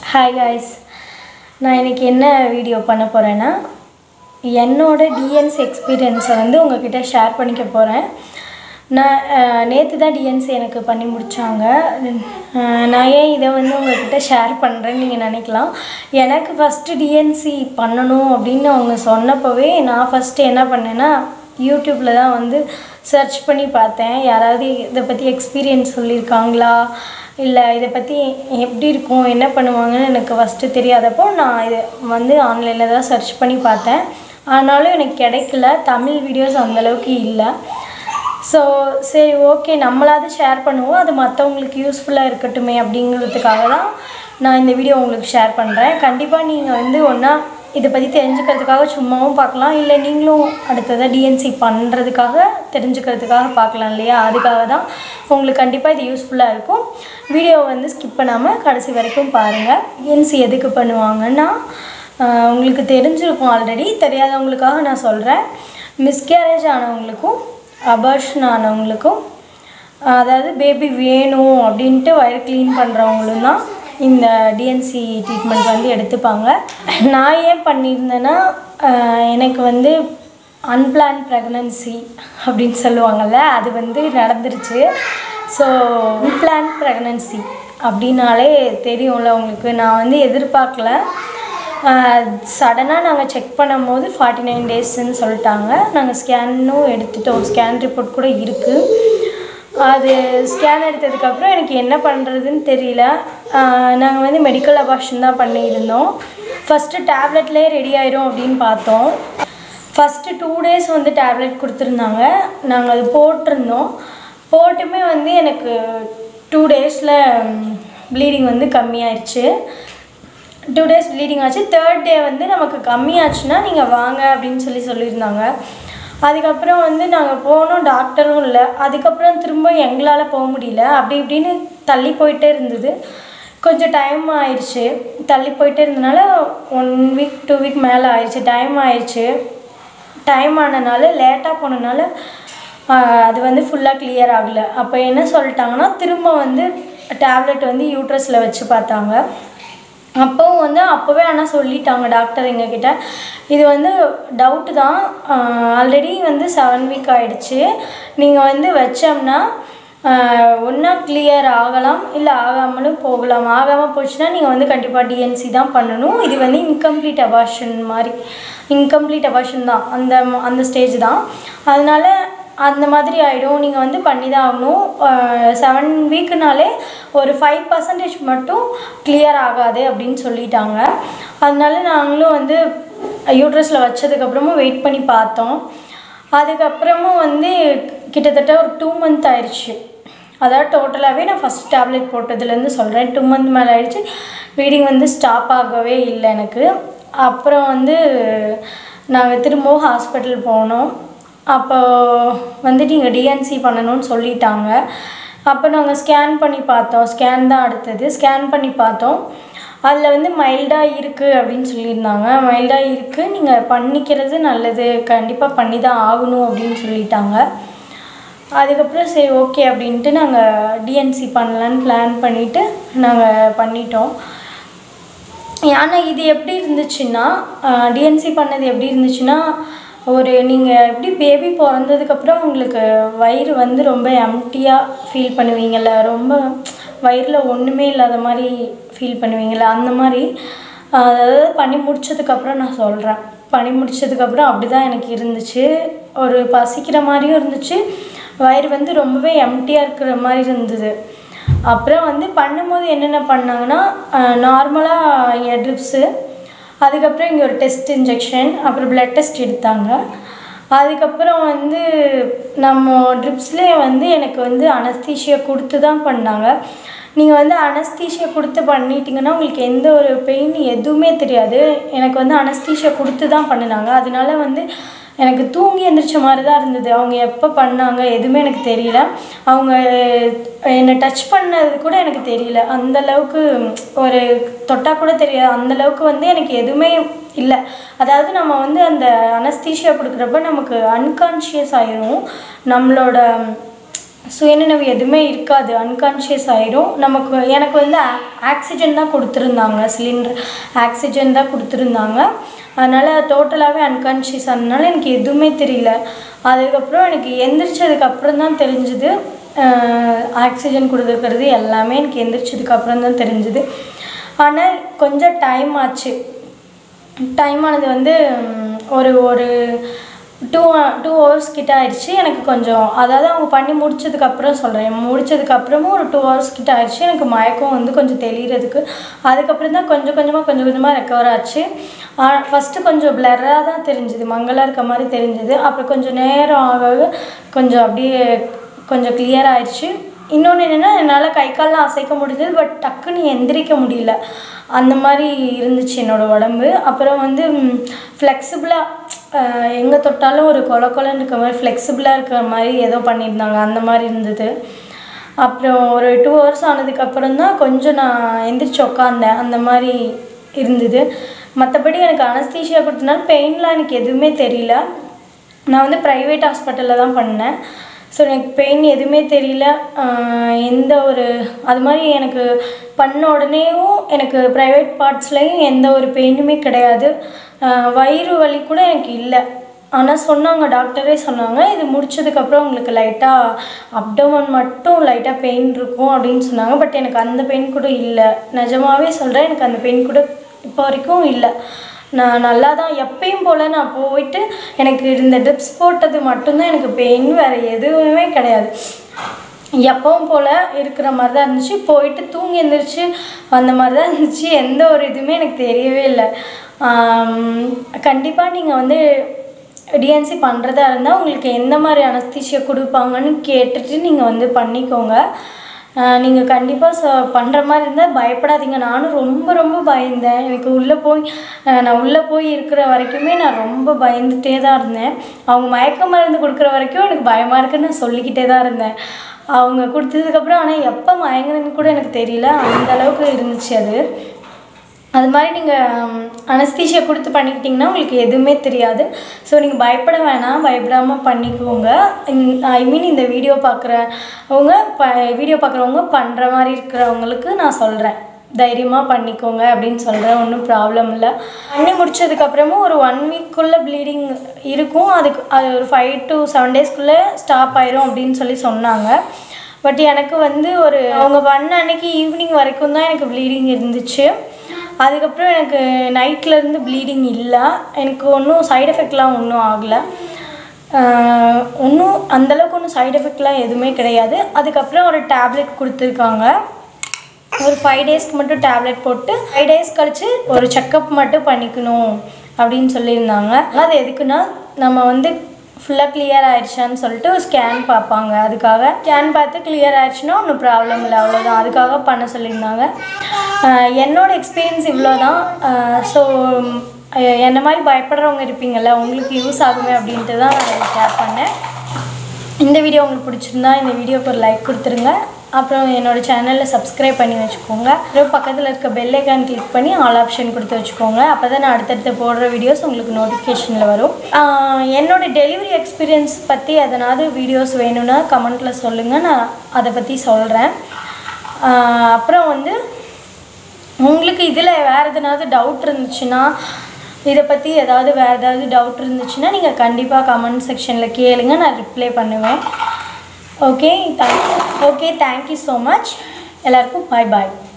hi guys நான் இன்னைக்கு என்ன வீடியோ பண்ண போகிறேன்னா என்னோட டிஎன்சி எக்ஸ்பீரியன்ஸை வந்து உங்ககிட்ட ஷேர் பண்ணிக்க போகிறேன் நான் நேற்று தான் டிஎன்சி எனக்கு பண்ணி முடித்தாங்க நான் ஏன் இதை வந்து உங்ககிட்ட ஷேர் பண்ணுறேன்னு நீங்கள் நினைக்கலாம் எனக்கு ஃபஸ்ட்டு டிஎன்சி பண்ணணும் அப்படின்னு அவங்க சொன்னப்போவே நான் ஃபஸ்ட்டு என்ன பண்ணேன்னா யூடியூப்பில் தான் வந்து சர்ச் பண்ணி பார்த்தேன் யாராவது இதை பற்றி எக்ஸ்பீரியன்ஸ் சொல்லியிருக்காங்களா இல்லை இதை பற்றி எப்படி இருக்கும் என்ன பண்ணுவாங்கன்னு எனக்கு ஃபஸ்ட்டு தெரியாதப்போ நான் இது வந்து ஆன்லைனில் தான் சர்ச் பண்ணி பார்த்தேன் ஆனாலும் எனக்கு கிடைக்கல தமிழ் வீடியோஸ் அந்தளவுக்கு இல்லை ஸோ சரி ஓகே நம்மளாவது ஷேர் பண்ணுவோம் அது மற்றவங்களுக்கு யூஸ்ஃபுல்லாக இருக்கட்டுமே அப்படிங்கிறதுக்காக தான் நான் இந்த வீடியோ உங்களுக்கு ஷேர் பண்ணுறேன் கண்டிப்பாக நீங்கள் வந்து ஒன்றா இதை பற்றி தெரிஞ்சுக்கிறதுக்காக சும்மாவும் பார்க்கலாம் இல்லை நீங்களும் அடுத்ததாக டிஎன்சி பண்ணுறதுக்காக தெரிஞ்சுக்கிறதுக்காக பார்க்கலாம் இல்லையா அதுக்காக தான் உங்களுக்கு கண்டிப்பாக இது யூஸ்ஃபுல்லாக இருக்கும் வீடியோவை வந்து ஸ்கிப் பண்ணாமல் கடைசி வரைக்கும் பாருங்கள் டிஎன்சி எதுக்கு பண்ணுவாங்கன்னா ஆஹ் உங்களுக்கு தெரிஞ்சிருக்கும் ஆல்ரெடி தெரியாதவங்களுக்காக நான் சொல்கிறேன் மிஸ்கேரேஜ் ஆனவங்களுக்கும் அபார்ஷன் ஆனவங்களுக்கும் அதாவது பேபி வேணும் அப்படின்ட்டு வயிறு க்ளீன் பண்ணுறவங்களும் தான் இந்த டிஎன்சி ட்ரீட்மெண்ட் வந்து எடுத்துப்பாங்க நான் ஏன் பண்ணியிருந்தேன்னா ஆஹ் எனக்கு வந்து அன்பிளான் ப்ரெக்னன்சி அப்படின்னு சொல்லுவாங்கள்ல அது வந்து நடந்துருச்சு ஸோ அன்பிளான் ப்ரெக்னன்சி அப்படின்னாலே தெரியும்ல உங்களுக்கு நான் வந்து எதிர்பார்க்கல சடனாக நாங்கள் செக் பண்ணும்போது ஃபார்ட்டி நைன் டேஸ்ன்னு சொல்லிட்டாங்க நாங்கள் ஸ்கேனும் எடுத்துட்டோம் ஸ்கேன் ரிப்போர்ட் கூட இருக்குது அது ஸ்கேன் எடுத்ததுக்கப்புறம் எனக்கு என்ன பண்ணுறதுன்னு தெரியல நாங்கள் வந்து மெடிக்கல் அபார்ஷன் தான் பண்ணியிருந்தோம் ஃபஸ்ட்டு டேப்லெட்லேயே ரெடி ஆயிரும் அப்படின்னு பார்த்தோம் ஃபஸ்ட்டு டூ டேஸ் வந்து டேப்லெட் கொடுத்துருந்தாங்க நாங்கள் அது போட்டிருந்தோம் போட்டுமே வந்து எனக்கு டூ டேஸில் ப்ளீடிங் வந்து கம்மியாயிருச்சு டூ டேஸ் ப்ளீடிங் ஆச்சு தேர்ட் டே வந்து நமக்கு கம்மியாச்சுன்னா நீங்கள் வாங்க அப்படின்னு சொல்லி சொல்லியிருந்தாங்க அதுக்கப்புறம் வந்து நாங்கள் போனோம் டாக்டரும் இல்லை அதுக்கப்புறம் திரும்ப எங்களால் போக முடியல அப்படி இப்படின்னு தள்ளி போயிட்டே இருந்தது கொஞ்சம் டைம் ஆயிடுச்சு தள்ளி போயிட்டே இருந்தனால ஒன் வீக் டூ வீக் மேலே ஆயிடுச்சு டைம் ஆயிடுச்சு டைம் ஆனனால லேட்டாக போனனால ஆஹ், அது வந்து ஃபுல்லாக கிளியர் ஆகலை அப்போ என்ன சொல்லிட்டாங்கன்னா திரும்ப வந்து டேப்லெட் வந்து யூட்ரஸில் வச்சு பார்த்தாங்க அப்போவும் வந்து அப்போவே ஆனால் சொல்லிட்டாங்க டாக்டர் எங்ககிட்ட இது வந்து டவுட்டு தான் ஆல்ரெடி வந்து செவன் வீக் ஆயிடுச்சு நீங்கள் வந்து வச்சோம்னா ஒன்றா கிளியர் ஆகலாம் இல்லை ஆகாமலும் போகலாம் ஆகாமல் போச்சுன்னா நீங்கள் வந்து கண்டிப்பாக டிஎன்சி தான் பண்ணணும் இது வந்து இன்கம்ப்ளீட் அபார்ஷன் மாதிரி இன்கம்ப்ளீட் அபார்ஷன் தான் அந்த ம- அந்த ஸ்டேஜ் தான் அதனால அந்த மாதிரி ஆகிடும் நீங்கள் வந்து பண்ணி தான் ஆகணும் செவன் வீக்குனாலே ஒரு ஃபைவ் பர்சன்டேஜ் மட்டும் கிளியர் ஆகாது அப்படின்னு சொல்லிட்டாங்க அதனால நாங்களும் வந்து யூட்ரஸில் வச்சதுக்கப்புறமும் வெயிட் பண்ணி பார்த்தோம் அதுக்கப்புறமும் வந்து கிட்டத்தட்ட ஒரு டூ மந்த் ஆயிடுச்சு அதாவது டோட்டலாகவே நான் ஃபஸ்ட் டேப்லெட் போட்டதுலேருந்து சொல்கிறேன் டூ மந்த் மேலே ஆயிடுச்சு ப்ளீடிங் வந்து ஸ்டாப் ஆகவே இல்லை எனக்கு அப்புறம் வந்து நாங்கள் திரும்பவும் ஹாஸ்பிட்டல் போனோம் அப்போ வந்து நீங்கள் டிஎன்சி பண்ணணும்னு சொல்லிட்டாங்க அப்போ நாங்கள் ஸ்கேன் பண்ணி பார்த்தோம் ஸ்கேன் தான் அடுத்தது ஸ்கேன் பண்ணி பார்த்தோம் அதில் வந்து மைல்டாக இருக்குது அப்படின்னு சொல்லியிருந்தாங்க மைல்டாக இருக்குது நீங்கள் பண்ணிக்கிறது நல்லது கண்டிப்பாக பண்ணி தான் ஆகணும் அப்படின்னு சொல்லிட்டாங்க அதுக்கப்புறம் சரி ஓகே அப்படின்ட்டு நாங்கள் டிஎன்சி பண்ணலான்னு பிளான் பண்ணிவிட்டு நாங்கள் பண்ணிட்டோம் ஆனால் இது எப்படி இருந்துச்சுன்னா டிஎன்சி பண்ணது எப்படி இருந்துச்சுன்னா ஒரு நீங்கள் எப்படி பேபி பிறந்ததுக்கப்புறம் உங்களுக்கு வயிறு வந்து ரொம்ப எம்டியாக ஃபீல் பண்ணுவீங்கள்ல ரொம்ப வயிறில் ஒன்றுமே இல்லாத மாதிரி ஃபீல் பண்ணுவீங்கள்ல அந்த மாதிரி அதாவது பண்ணி முடிச்சதுக்கப்புறம் நான் சொல்கிறேன் பண்ணி முடிச்சதுக்கப்புறம் அப்படி தான் எனக்கு இருந்துச்சு ஒரு பசிக்கிற மாதிரியும் இருந்துச்சு வயிறு வந்து ரொம்பவே எம்டியாக இருக்கிற மாதிரி இருந்தது அப்புறம் வந்து பண்ணும்போது என்னென்ன பண்ணாங்கன்னா நார்மலாக இங்கே ட்ரிப்ஸு அதுக்கப்புறம் இங்கே ஒரு டெஸ்ட் இன்ஜெக்ஷன் அப்புறம் பிளட் டெஸ்ட் எடுத்தாங்க அதுக்கப்புறம் வந்து நம்ம ட்ரிப்ஸ்லேயே வந்து எனக்கு வந்து அனஸ்தீஷியா கொடுத்து தான் பண்ணாங்க நீங்கள் வந்து அனஸ்தீஷியா கொடுத்து பண்ணிட்டீங்கன்னா உங்களுக்கு எந்த ஒரு பெயின் எதுவுமே தெரியாது எனக்கு வந்து அனஸ்தீஷியா கொடுத்து தான் பண்ணினாங்க அதனால வந்து எனக்கு தூங்கி எந்திரிச்ச மாதிரி தான் இருந்தது அவங்க எப்போ பண்ணாங்க எதுவுமே எனக்கு தெரியல அவங்க என்னை டச் பண்ணது கூட எனக்கு தெரியல அந்த அளவுக்கு ஒரு தொட்டா கூட தெரியாது அந்த அளவுக்கு வந்து எனக்கு எதுவுமே இல்லை அதாவது நம்ம வந்து அந்த அனஸ்தீஷியா கொடுக்குறப்ப நமக்கு அன்கான்ஷியஸ் ஆயிரும் நம்மளோட சுயநினைவு எதுவுமே இருக்காது அன்கான்ஷியஸ் ஆயிடும் நமக்கு எனக்கு வந்து ஆக்சிஜன் தான் கொடுத்துருந்தாங்க சிலிண்டர் ஆக்சிஜன் தான் கொடுத்துருந்தாங்க அதனால் டோட்டலாகவே அன்கான்ஷியஸ் ஆனதுனால எனக்கு எதுவுமே தெரியல அதுக்கப்புறம் எனக்கு எந்திரிச்சதுக்கு அப்புறம் தான் தெரிஞ்சுது ஆக்சிஜன் கொடுத்துருக்கிறது எல்லாமே எனக்கு எந்திரிச்சதுக்கு அப்புறம் தான் தெரிஞ்சுது ஆனால் கொஞ்சம் டைம் ஆச்சு டைம் ஆனது வந்து ம், ஒரு ஒரு டூ டூ ஹவர்ஸ் கிட்ட ஆயிடுச்சு எனக்கு கொஞ்சம் அதாவது அவங்க பண்ணி முடிச்சதுக்கப்புறம் சொல்கிறேன் முடிச்சதுக்கப்புறமும் ஒரு டூ ஹவர்ஸ் கிட்ட ஆயிடுச்சு எனக்கு மயக்கம் வந்து கொஞ்சம் தெளிகிறதுக்கு அதுக்கப்புறம் தான் கொஞ்சம் கொஞ்சமாக கொஞ்சம் கொஞ்சமாக ரெக்கவர் ஆச்சு ஃபஸ்ட்டு கொஞ்சம் பிளராக தான் தெரிஞ்சுது மங்கலாக இருக்க மாதிரி தெரிஞ்சுது அப்புறம் கொஞ்சம் நேரம் ஆக ஆக கொஞ்சம் அப்படியே கொஞ்சம் கிளியர் ஆயிடுச்சு இன்னொன்று என்னென்னா என்னால் கை கால்லாம் அசைக்க முடிஞ்சது பட் டக்குன்னு எந்திரிக்க முடியல அந்த மாதிரி இருந்துச்சு என்னோடய உடம்பு அப்புறம் வந்து ஃப்ளெக்சிபிளாக எங்கே தொட்டாலும் ஒரு கொல கொலன்னு இருக்க மாதிரி ஃப்ளெக்சிபிளாக இருக்கிற மாதிரி ஏதோ பண்ணியிருந்தாங்க அந்த மாதிரி இருந்தது அப்புறம் ஒரு டூ ஹவர்ஸ் ஆனதுக்கப்புறம் தான் கொஞ்சம் நான் எந்திரிச்சு உக்காந்தேன் அந்த மாதிரி இருந்தது மற்றபடி எனக்கு அனஸ்தீஷியா கொடுத்தனால பெயின்லாம் எனக்கு எதுவுமே தெரியல நான் வந்து ப்ரைவேட் ஹாஸ்பிட்டலில் தான் பண்ணேன் ஸோ எனக்கு பெயின் எதுவுமே தெரியல ஆஹ் எந்த ஒரு அது மாதிரி எனக்கு பண்ண உடனேயும் எனக்கு ப்ரைவேட் பார்ட்ஸ்லேயும் எந்த ஒரு பெயினுமே கிடையாது ஆஹ் வயிறு வலி கூட எனக்கு இல்லை ஆனால் சொன்னாங்க டாக்டரே சொன்னாங்க இது முடிச்சதுக்கப்புறம் உங்களுக்கு லைட்டாக அப்டமன் மட்டும் லைட்டாக பெயின் இருக்கும் அப்படின்னு சொன்னாங்க பட் எனக்கு அந்த பெயின் கூட இல்லை நிஜமாவே சொல்கிறேன் எனக்கு அந்த பெயின் கூட இப்போ வரைக்கும் இல்லை நான் நல்லா தான் எப்பயும் போல் நான் போயிட்டு எனக்கு இந்த ட்ரிப்ஸ் போட்டது மட்டும்தான் எனக்கு பெயின் வேறு எதுவுமே கிடையாது எப்பவும் போல் இருக்கிற மாதிரி தான் இருந்துச்சு போயிட்டு தூங்கி எழுந்திரிச்சு அந்த மாதிரி தான் இருந்துச்சு எந்த ஒரு இதுவுமே எனக்கு தெரியவே இல்லை கண்டிப்பாக நீங்கள் வந்து டிஎன்சி பண்ணுறதா இருந்தால் உங்களுக்கு எந்த மாதிரி அனஸ்தீஷியா கொடுப்பாங்கன்னு கேட்டுட்டு நீங்கள் வந்து பண்ணிக்கோங்க நீங்கள் கண்டிப்பாக ச பண்ணுற மாதிரி இருந்தால் பயப்படாதீங்க நானும் ரொம்ப ரொம்ப பயந்தேன் எனக்கு உள்ளே போய் அஹ் நான் உள்ளே போய் இருக்கிற வரைக்குமே நான் ரொம்ப பயந்துட்டே தான் இருந்தேன் அவங்க மயக்க மருந்து கொடுக்குற வரைக்கும் எனக்கு பயமாக இருக்குன்னு நான் சொல்லிக்கிட்டே தான் இருந்தேன் அவங்க கொடுத்ததுக்கப்புறம் ஆனால் எப்போ மயங்குனதுன்னு கூட எனக்கு தெரியல அந்த அளவுக்கு இருந்துச்சு அது அது மாதிரி நீங்கள் அனஸ்தீஷியா கொடுத்து பண்ணிக்கிட்டிங்கன்னா உங்களுக்கு எதுவுமே தெரியாது ஸோ நீங்கள் பயப்பட வேணாம் பயப்படாமல் பண்ணிக்கோங்க ஐ மீன் இந்த வீடியோ பார்க்குறவங்க ப வீடியோ பார்க்குறவங்க பண்ணுற மாதிரி இருக்கிறவங்களுக்கு நான் சொல்கிறேன் தைரியமாக பண்ணிக்கோங்க அப்படின்னு சொல்கிறேன் ஒன்றும் ப்ராப்ளம் இல்லை பண்ணி முடிச்சதுக்கப்புறமும் ஒரு ஒன் வீக்குள்ளே ப்ளீடிங் இருக்கும் அதுக்கு அது ஒரு ஃபைவ் டு செவன் டேஸ்க்குள்ளே ஸ்டாப் ஆயிரும் அப்படின்னு சொல்லி சொன்னாங்க பட் எனக்கு வந்து ஒரு அவங்க பண்ண அன்னைக்கு ஈவினிங் வரைக்கும் தான் எனக்கு ப்ளீடிங் இருந்துச்சு அதுக்கப்புறம் எனக்கு நைட்லேருந்து ப்ளீடிங் இல்லை எனக்கு ஒன்றும் சைடு எஃபெக்ட்லாம் ஒன்றும் ஆகலை ஒன்றும் அந்தளவுக்கு ஒன்றும் சைடு எஃபெக்ட்லாம் எதுவுமே கிடையாது அதுக்கப்புறம் ஒரு டேப்லெட் கொடுத்துருக்காங்க ஒரு ஃபைவ் டேஸ்க்கு மட்டும் டேப்லெட் போட்டு ஃபைவ் டேஸ் கழித்து ஒரு செக்கப் மட்டும் பண்ணிக்கணும் அப்படின்னு சொல்லியிருந்தாங்க அது எதுக்குன்னா நம்ம வந்து ஃபுல்லாக கிளியர் ஆயிடுச்சான்னு சொல்லிட்டு ஒரு ஸ்கேன் பார்ப்பாங்க அதுக்காக ஸ்கேன் பார்த்து கிளியர் ஆயிடுச்சுன்னா ஒன்றும் ப்ராப்ளம் இல்லை அவ்வளோதான் அதுக்காக பண்ண சொல்லியிருந்தாங்க ஆஹ் என்னோட எக்ஸ்பீரியன்ஸ் இவ்வளோ தான் ஸோ என்ன மாதிரி பயப்படுறவங்க இருப்பீங்கள்ல உங்களுக்கு யூஸ் ஆகுமே அப்படின்ட்டு தான் நான் ஷேர் பண்ணேன் இந்த வீடியோ உங்களுக்கு பிடிச்சிருந்தா இந்த வீடியோக்கு ஒரு லைக் கொடுத்துருங்க அப்புறம் என்னோட சேனலில் சப்ஸ்கிரைப் பண்ணி வச்சுக்கோங்க அப்புறம் பக்கத்தில் இருக்க பெல் ஐக்கான் கிளிக் பண்ணி ஆல் ஆப்ஷன் கொடுத்து வச்சுக்கோங்க அப்போ தான் நான் அடுத்தடுத்து போடுற வீடியோஸ் உங்களுக்கு நோட்டிஃபிகேஷனில் வரும் ஆஹ் என்னோட டெலிவரி எக்ஸ்பீரியன்ஸ் பற்றி எதனாவது வீடியோஸ் வேணும்னா கமெண்ட்டில் சொல்லுங்கள் நான் அதை பற்றி சொல்கிறேன் அப்புறம் வந்து உங்களுக்கு இதில் வேறு எதனாவது டவுட் இருந்துச்சுன்னா இதை பற்றி ஏதாவது வேறு ஏதாவது டவுட் இருந்துச்சுன்னா நீங்கள் கண்டிப்பாக கமெண்ட் செக்ஷனில் கேளுங்க நான் ரிப்ளை பண்ணுவேன் okay thank okay thank you so much எல்லாருக்கும் பாய் பாய்